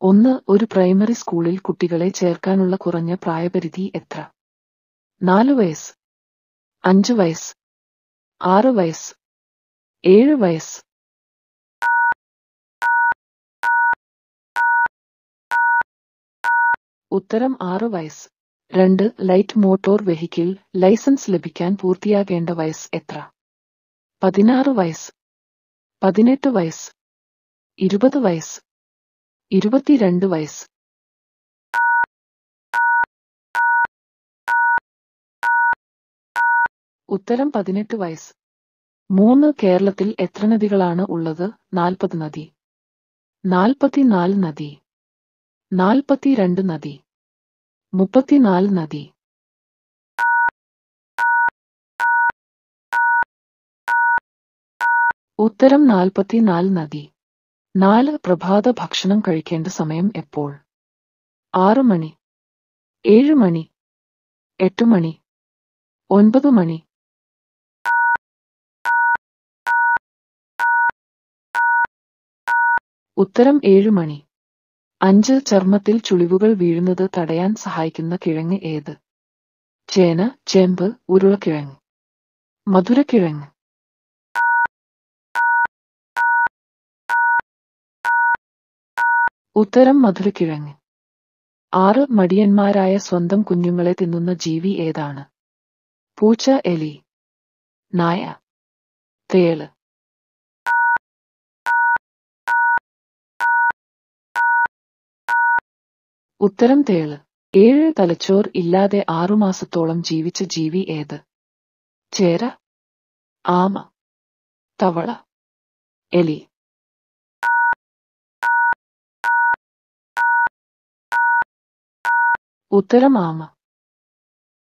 ഒന്ന് ഒരു പ്രൈമറി സ്കൂളിൽ കുട്ടികളെ ചേർക്കാനുള്ള കുറഞ്ഞ പ്രായപരിധി എത്ര നാല് വയസ്സ് അഞ്ച് വയസ്സ് ആറ് വയസ്സ് ഏഴ് വയസ്സ് ഉത്തരം ആറ് വയസ്സ് രണ്ട് ലൈറ്റ് മോട്ടോർ വെഹിക്കിൾ ലൈസൻസ് ലഭിക്കാൻ പൂർത്തിയാകേണ്ട വയസ്സ് എത്ര പതിനാറ് വയസ്സ് പതിനെട്ട് വയസ്സ് ഇരുപത് വയസ്സ് ഇരുപത്തിരണ്ട് വയസ്സ് ഉത്തരം പതിനെട്ട് വയസ്സ് മൂന്ന് കേരളത്തിൽ എത്ര നദികളാണ് ഉള്ളത് നാൽപ്പത് നദി നാൽപ്പത്തിനാല് നദി നാൽപ്പത്തിരണ്ട് നദി മുപ്പത്തിനാല് നദി ഉത്തരം നാൽപ്പത്തിനാല് നദി നാല് പ്രഭാത ഭക്ഷണം കഴിക്കേണ്ട സമയം എപ്പോൾ ആറ് മണി ഏഴ് മണി എട്ട് മണി ഒൻപത് മണി ഉത്തരം ഏഴ് മണി അഞ്ച് ചർമ്മത്തിൽ ചുളിവുകൾ വീഴുന്നത് തടയാൻ സഹായിക്കുന്ന കിഴങ്ങ് ഏത് ചേന ചേമ്പ് ഉരുളക്കിഴങ്ങ് മധുരക്കിഴങ്ങ് ഉത്തരം മധുരക്കിഴങ്ങ് ആറ് മടിയന്മാരായ സ്വന്തം കുഞ്ഞുങ്ങളെ തിന്നുന്ന ജീവി ഏതാണ് പൂച്ച എലി നായ തേള് ഉത്തരം തേള് ഏഴ് തലച്ചോർ ഇല്ലാതെ ആറുമാസത്തോളം ജീവിച്ച ജീവി ഏത് ചേര ആമ തവള എലി ഉത്തരം ആമ